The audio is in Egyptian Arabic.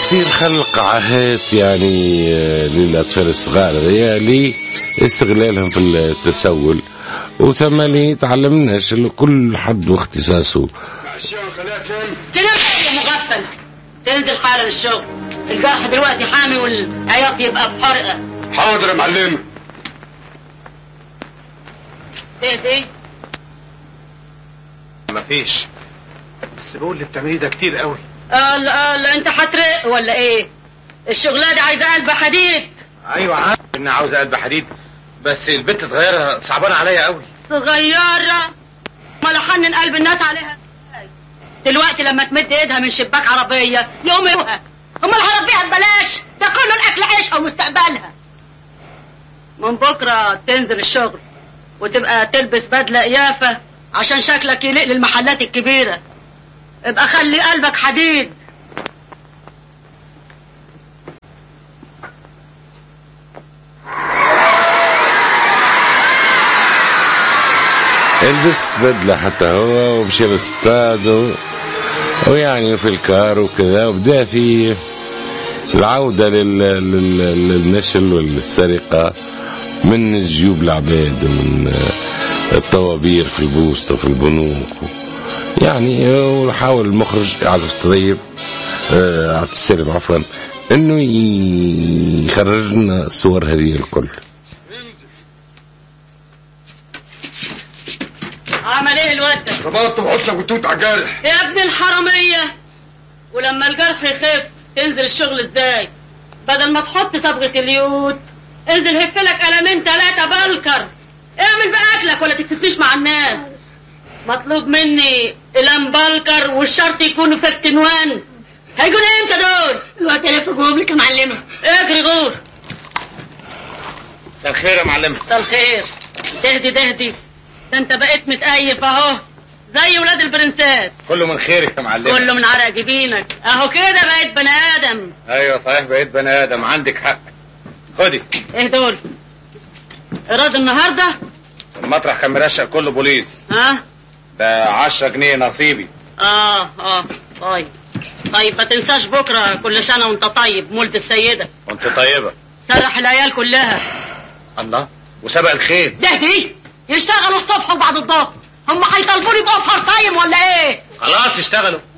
يصير خلق عاهات يعني آه، للأطفال الصغار هذيا لاستغلالهم في التسول وثم اللي تعلمناش كل حد واختصاصه تنام يا مغفل تنزل حالا الشغل الجرح دلوقتي حامي والعياط يبقى بحرقه حاضر يا معلمه ايه دي مفيش بس بقول اللي بتعمليه ده كتير قوي قال قال انت هترق ولا ايه الشغلة دي عايزة قلب حديد ايوه عارف انها عاوزه قلب حديد بس البنت صغيره صعبانه عليا قوي صغيرة ما لحنن قلب الناس عليها دلوقتي لما تمد ايدها من شباك عربية يوم يوها امال هربيها ببلاش ده كله الاكل عيشها ومستقبلها من بكرة تنزل الشغل وتبقى تلبس بدلة قيافة عشان شكلك يليق للمحلات الكبيرة ابقى خلي قلبك حديد البس بدلة حتى هو ومشي الاستاد و... ويعني في الكار وكذا وبدا في العودة لل... لل... للنشل والسرقة من جيوب العباد ومن الطوابير في البوسطة وفي البنوك يعني وحاول المخرج عاطف الطيب آه، عاطف السالم عفوا انه يخرج لنا الصور هذه الكل عمل ايه الواد ده ربطت بحط وتوت على الجرح يا ابن الحرامية ولما الجرح يخف تنزل الشغل ازاي بدل ما تحط صبغة اليود انزل هف لك قلمين ثلاثة بلكر اعمل بقى اكلك ولا تكسفنيش مع الناس مطلوب مني قلم بلكر والشرط يكونوا في التنوان هيكون امتى دول الوقت الف جوهم لك يا معلمة اجري غور مساء الخير يا معلمه مساء الخير تهدي تهدي ده انت بقيت متقيف اهو زي ولاد البرنسات كله من خيرك يا معلمه كله من عرق جبينك اهو كده بقيت بني ادم ايوه صحيح بقيت بني ادم عندك حق خدي ايه دول ايراد النهارده المطرح كان مرشق كله بوليس ها ده 10 جنيه نصيبي اه اه طيب طيب ما تنساش بكره كل سنه وانت طيب مولد السيده وانت طيبه سرح العيال كلها الله وسبق الخير ده دي يشتغلوا الصبح وبعد الظهر هم هيطالبوني بأوفر تايم ولا ايه خلاص اشتغلوا